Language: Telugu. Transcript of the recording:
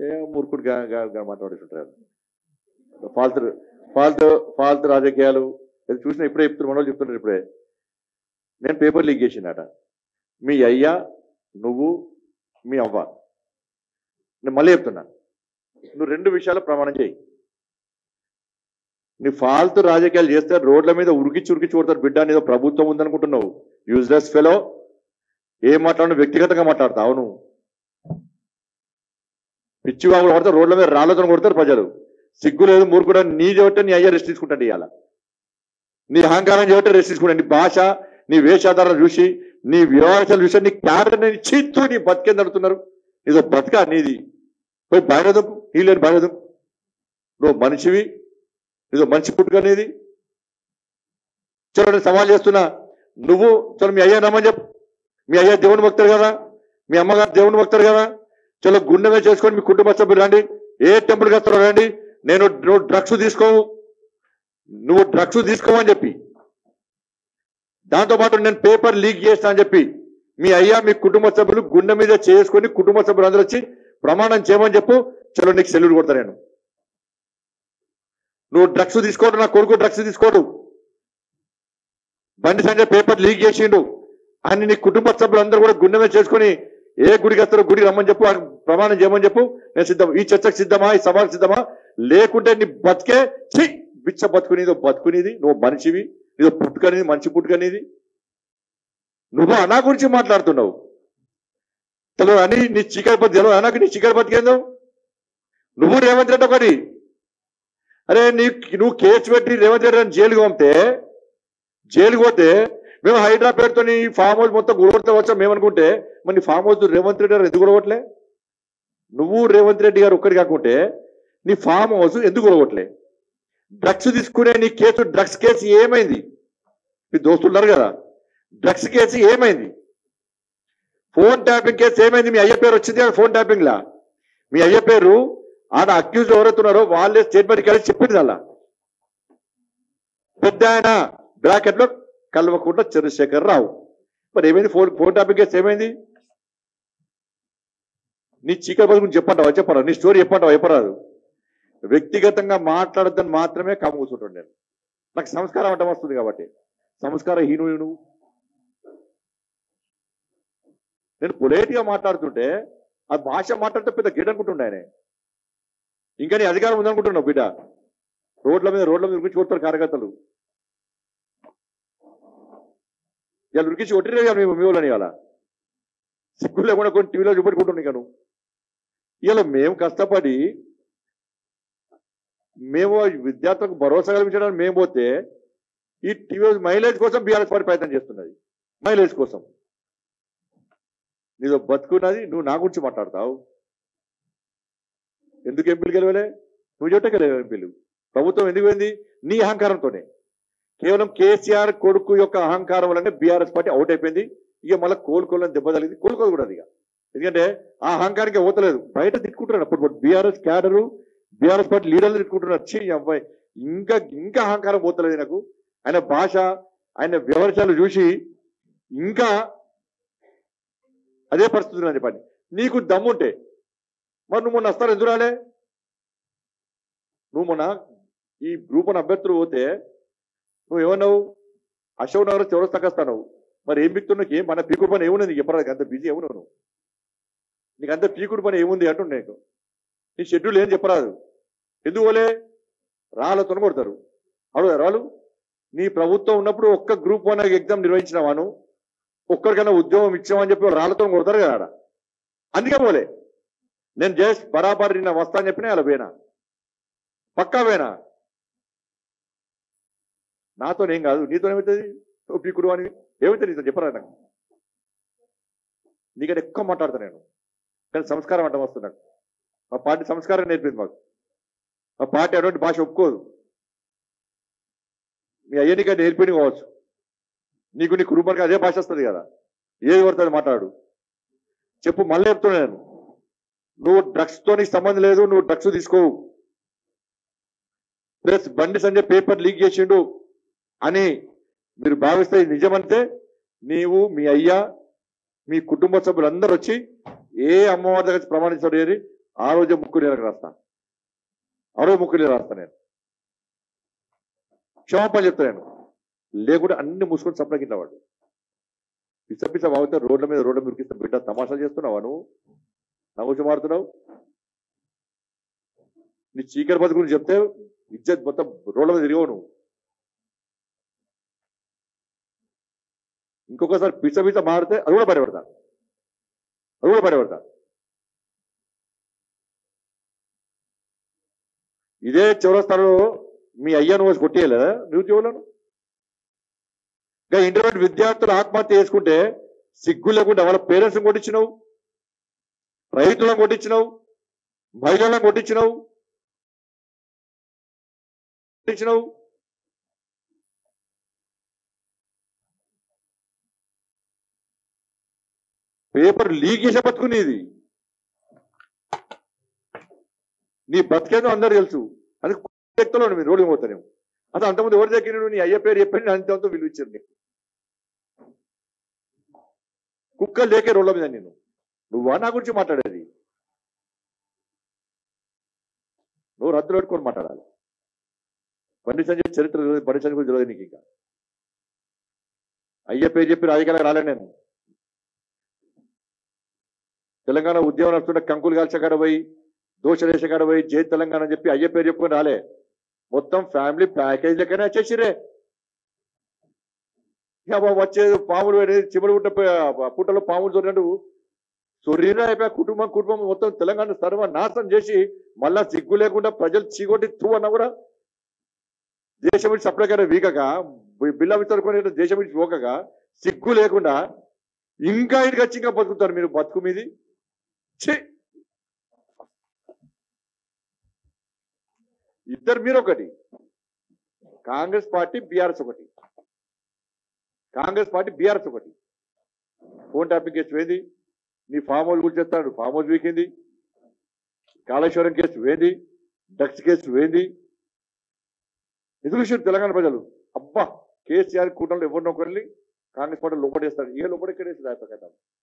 ఏ మూర్ఖుడు గా గా- గా మాట్లాడుతుంటారు ఫాల్తు ఫాల్తు ఫాల్తు రాజకీయాలు ఇది చూసిన ఇప్పుడే చెప్తున్నారు మన వాళ్ళు చెప్తున్నారు ఇప్పుడే నేను పేపర్ లీక్ చేసిందట మీ అయ్యా నువ్వు మీ అవ్వ నేను మళ్ళీ చెప్తున్నా నువ్వు రెండు విషయాలు ప్రమాణం చేయి నీ ఫాల్తు రాజకీయాలు చేస్తే రోడ్ల మీద ఉరికిచ్చి ఉరికిచ్చి కొడతారు బిడ్డ అనేదో ప్రభుత్వం ఉందనుకుంటున్నావు యూజ్లెస్ ఫెలో ఏం మాట్లాడు వ్యక్తిగతంగా మాట్లాడతా అవును పిచ్చి వాగులు కొడతారు రోడ్ల మీద రాళ్లతో కొడతారు ప్రజలు సిగ్గు లేదు మూర్ఖుడు నీ చెబితే నీ అయ్యా రెస్ట్ తీసుకుంటాడు ఇవాళ నీ అహంకారం చెబితే రెస్ట్ తీసుకుంటాడు నీ భాష నీ వేషాధారణ చూసి నీ వ్యవహారాలు చూసి నీ క్యారెక్టర్ నీ చీత్తు నీ బతికేం నడుతున్నారు ఇదో బతక నీది పోయి బయటదు నీ లేని బయటదు నువ్వు మనిషివి ఇదో మనిషి పుట్టుక నీది చలో నేను సవాల్ చేస్తున్నా నువ్వు చలో మీ అయ్యా నమ్మని చెప్పు మీ అయ్యా దేవుని భక్తుడు కదా మీ అమ్మగారు దేవుని భక్తుడు కదా చలో గుండెమే చేసుకొని మీ కుటుంబ సభ్యులు రండి ఏ టెంపుల్కి వస్తారో రండి నేను నువ్వు డ్రగ్స్ తీసుకోవు నువ్వు డ్రగ్స్ తీసుకోవని చెప్పి దాంతోపాటు నేను పేపర్ లీక్ చేస్తా అని చెప్పి మీ అయ్యా మీ కుటుంబ సభ్యులు గుండె మీద చేసుకొని కుటుంబ సభ్యులు అందరూ వచ్చి ప్రమాణం చేయమని చెప్పు చలో నీకు సెల్యూట్ కొడతా నేను నువ్వు డ్రగ్స్ తీసుకోడు నా కొడుకు డ్రగ్స్ తీసుకోడు బండి సంజయ్ పేపర్ లీక్ చేసిండు అని నీ కుటుంబ సభ్యులందరూ కూడా గుండె మీద చేసుకొని ఏ గుడికి వస్తారో గుడికి రమ్మని చెప్పు ఆ ప్రమాణం చేయమని చెప్పు నేను సిద్ధం ఈ చర్చకు సిద్ధమా ఈ సభకు సిద్ధమా లేకుంటే నీ బతికే ఛీ బిచ్చ బతుకునేది బతుకునేది నువ్వు మనిషివి నీదో పుట్టుకనేది మంచి పుట్టుకనేది నువ్వు అనా గురించి మాట్లాడుతున్నావు తెలియదు అని నీ చీకటి బతి తెలియదు అనాకు నీ చీకటి బతికేందో నువ్వు రేవంత్ రెడ్డి ఒకటి అరే నీ నువ్వు కేసు పెట్టి రేవంత్ రెడ్డి అని జైలుకి పంపితే జైలుకి పోతే మేము హైడ్రా పేరుతో ఫామ్ హౌస్ మొత్తం గుడగొడతా వచ్చాం మేము అనుకుంటే మరి నీ ఫామ్ హౌస్ రేవంత్ రెడ్డి గారు ఎందుకు గుడగొట్టలే నువ్వు రేవంత్ రెడ్డి గారు ఒక్కటి కాకుంటే నీ ఫామ్ హౌస్ ఎందుకు గుడగొట్టలే డ్రగ్స్ తీసుకునే నీ కేసు డ్రగ్స్ కేసు ఏమైంది మీ దోస్తులు ఉన్నారు కదా డ్రగ్స్ కేసు ఏమైంది ఫోన్ ట్యాపింగ్ కేసు ఏమైంది మీ అయ్య పేరు వచ్చింది కదా ఫోన్ ట్యాపింగ్ లా మీ అయ్య పేరు ఆడ అక్యూజ్ ఎవరైతున్నారో వాళ్ళే స్టేట్మెంట్ కలిసి చెప్పింది అలా పెద్ద ఆయన బ్రాకెట్ లో కల్వకుంట చంద్రశేఖర్ రావు మరి ఏమైంది ఫోన్ ఫోన్ టాపిక్ కేసు ఏమైంది నీ చీకటి బతుకు గురించి చెప్పంటావా చెప్పరా నీ స్టోరీ చెప్పంటావా చెప్పరాదు వ్యక్తిగతంగా మాట్లాడద్దని మాత్రమే కమ్మ కూర్చుంటాను నేను నాకు సంస్కారం అంటే వస్తుంది కాబట్టి సంస్కార హీను నువ్వు నేను పొలేట్ గా మాట్లాడుతుంటే ఆ భాష మాట్లాడితే పెద్ద గేట్ అనుకుంటుండే ఆయన ఇంకా నీ అధికారం ఉందనుకుంటున్నావు బిడ్డ రోడ్ల మీద రోడ్ల మీద ఉరికించి కొడతారు కార్యకర్తలు ఇలా ఉరికించి కొట్టిరే కదా మేము మీ వాళ్ళని ఇవాళ సిగ్గు లేకుండా కొన్ని టీవీలో చూపెట్టుకుంటున్నాం ఇక నువ్వు ఇలా మేము కష్టపడి మేము విద్యార్థులకు భరోసా కల్పించడానికి మేము పోతే ఈ టీవీ మైలేజ్ కోసం బీఆర్ఎస్ పార్టీ ప్రయత్నం చేస్తున్నది మైలేజ్ కోసం నీదో బతుకున్నది నువ్వు నా గురించి మాట్లాడతావు ఎందుకు ఎంపీలు గెలవలే నువ్వు చెట్ట గెలవ ఎంపీలు ప్రభుత్వం ఎందుకు పోయింది నీ అహంకారంతోనే కేవలం కేసీఆర్ కొడుకు యొక్క అహంకారం వల్లనే బీఆర్ఎస్ పార్టీ అవుట్ అయిపోయింది ఇక మళ్ళీ కోలుకోవాలని దెబ్బ తగిలింది కోలుకోదు కూడా అది ఇక ఎందుకంటే ఆ అహంకారానికి పోతలేదు బయట తిట్టుకుంటున్నారు అప్పుడు బీఆర్ఎస్ క్యాడరు బీఆర్ఎస్ పార్టీ లీడర్లు తిట్టుకుంటున్నారు వచ్చి అబ్బాయి ఇంకా ఇంకా అహంకారం పోతలేదు నాకు ఆయన భాష ఆయన వ్యవహారాలు చూసి ఇంకా అదే పరిస్థితి అని చెప్పండి నీకు దమ్ముంటే మరి నువ్వు మొన్న వస్తారు ఎందుకు రాలే నువ్వు మొన్న ఈ గ్రూప్ అని అభ్యర్థులు పోతే నువ్వు ఏమన్నావు అశోక్ నగర్ చౌరస్తా కస్తావు మరి ఏం బిక్తున్నావు నీకు ఏం మన పీకుడు పని ఏముంది నీకు ఎప్పుడు అంత బిజీ ఏమున్నావు నువ్వు నీకు అంత పీకుడు పని ఏముంది అంటుండే నీకు నీ షెడ్యూల్ ఏం చెప్పరాదు ఎందుకు పోలే రాళ్ళతో కొడతారు అడుగు రాళ్ళు నీ ప్రభుత్వం ఉన్నప్పుడు ఒక్క గ్రూప్ వన్ ఎగ్జామ్ నిర్వహించినావాను ఒక్కరికైనా ఉద్యోగం ఇచ్చామని చెప్పి రాళ్ళతో కొడతారు కదా ఆడ. అందుకే పోలే నేను జస్ట్ బరాబర్ నిన్న వస్తా అని చెప్పినా అలా పోయినా పక్కా పోయినా నాతో ఏం కాదు నీతో ఏమవుతుంది ఓ పీకుడు అని ఏమవుతుంది నీతో చెప్పరా నాకు నీకంటే ఎక్కువ మాట్లాడతా నేను కానీ సంస్కారం అంటే వస్తున్నాడు మా పార్టీ సంస్కారం నేర్పింది మాకు మా పార్టీ అటువంటి భాష ఒప్పుకోదు మీ అయ్యనిక నేర్పిని కావచ్చు నీకు నీ కుటుంబానికి అదే భాష వస్తుంది కదా ఏది పడుతుంది మాట్లాడు చెప్పు మళ్ళీ చెప్తున్నా నేను నువ్వు డ్రగ్స్ తో నీకు సంబంధం లేదు నువ్వు డ్రగ్స్ తీసుకోవు ప్లస్ బండి సంజయ్ పేపర్ లీక్ చేసిండు అని మీరు భావిస్తే ఇది నిజమంటే నీవు మీ అయ్యా మీ కుటుంబ సభ్యులందరూ వచ్చి ఏ అమ్మవారి దగ్గర ప్రమాణించారు ఏరి ఆ రోజే ముక్కు నీళ్ళకి రాస్తా ఆ రోజు ముక్కు నీళ్ళు రాస్తా నేను క్షమాపణ చెప్తా నేను లేకుంటే అన్ని మూసుకొని సప్లకి ఇట్లా వాడు పిచ్చ పిచ్చ వాగితే రోడ్ల మీద రోడ్ల మీద ఉరికిస్తే బిడ్డ తమాషా చేస్తున్నావా నువ్వు నవ్వుచి మారుతున్నావు నీ చీకటి బతుకు గురించి చెప్తే ఇజ్జత్ మొత్తం రోడ్ల మీద తిరిగవు నువ్వు ఇంకొకసారి పిచ్చ పిచ్చ మారితే అది కూడా బయటపడతా అది కూడా బయటపడతా ఇదే చౌరస్తాలో మీ అయ్యను వచ్చి కొట్టేయలేదా నిరుద్యోగులను ఇంకా ఇంటర్మీడియట్ విద్యార్థులు ఆత్మహత్య చేసుకుంటే సిగ్గు లేకుండా వాళ్ళ పేరెంట్స్ కొట్టించినావు రైతులను కొట్టించినావు మహిళలను కొట్టించినావు కొట్టించినావు పేపర్ లీక్ చేసే బతుకునేది నీ బతికేదో అందరు తెలుసు అది వ్యక్తులు మీరు రోడ్డు పోతానేమో అసలు అంతకుముందు ఎవరి దగ్గర నీ అయ్య పేరు చెప్పండి అంతంతో విలువ ఇచ్చారు నీకు కుక్క లేకే రోడ్ల మీద నేను నువ్వా నా గురించి మాట్లాడేది నువ్వు రద్దులు పెట్టుకొని మాట్లాడాలి బండి సంజయ్ చరిత్ర తెలియదు బండి సంజయ్ గురించి తెలియదు నీకు ఇంకా అయ్య పేరు చెప్పి రాజకీయాలకు రాలే నేను తెలంగాణ ఉద్యమం నడుస్తుంటే కంకులు కాల్చకాడ పోయి దోషదేశకాడ పోయి జై తెలంగాణ అని చెప్పి అయ్య పేరు చెప్పుకొని రాలే మొత్తం ఫ్యామిలీ ప్యాకేజ్ లెక్కనే వచ్చేసిరే ఇక వచ్చేది పాములు అనేది చివరి పుట్ట పుట్టలో పాములు చొరినట్టు చొర్రీనా అయిపోయా కుటుంబం కుటుంబం మొత్తం తెలంగాణ సర్వ నాశనం చేసి మళ్ళా సిగ్గు లేకుండా ప్రజలు చీకొట్టి తూ అన్నా కూడా దేశం విడిచి సప్లైకైనా వీకగా బిల్ల వితరుకొని దేశం విడిచి పోకగా సిగ్గు లేకుండా ఇంకా ఇంటికి వచ్చి ఇంకా బతుకుతారు మీరు బతుకు మీది ఛీ ఇద్దరు మీరు ఒకటి కాంగ్రెస్ పార్టీ బీఆర్ఎస్ ఒకటి కాంగ్రెస్ పార్టీ బీఆర్ఎస్ ఒకటి ఫోన్ ట్యాపింగ్ కేసు వేంది నీ ఫామ్ హౌస్ గురించి చెప్తాడు ఫామ్ హౌస్ వీకింది కాళేశ్వరం కేసు వేంది డ్రగ్స్ కేసు వేంది ఎదురు చూశారు తెలంగాణ ప్రజలు అబ్బా కేసీఆర్ కూటమిలో ఎవరినో ఒకరిని కాంగ్రెస్ పార్టీ లోపడేస్తాడు ఏ లోపడెక్కడేసి రాయపకటం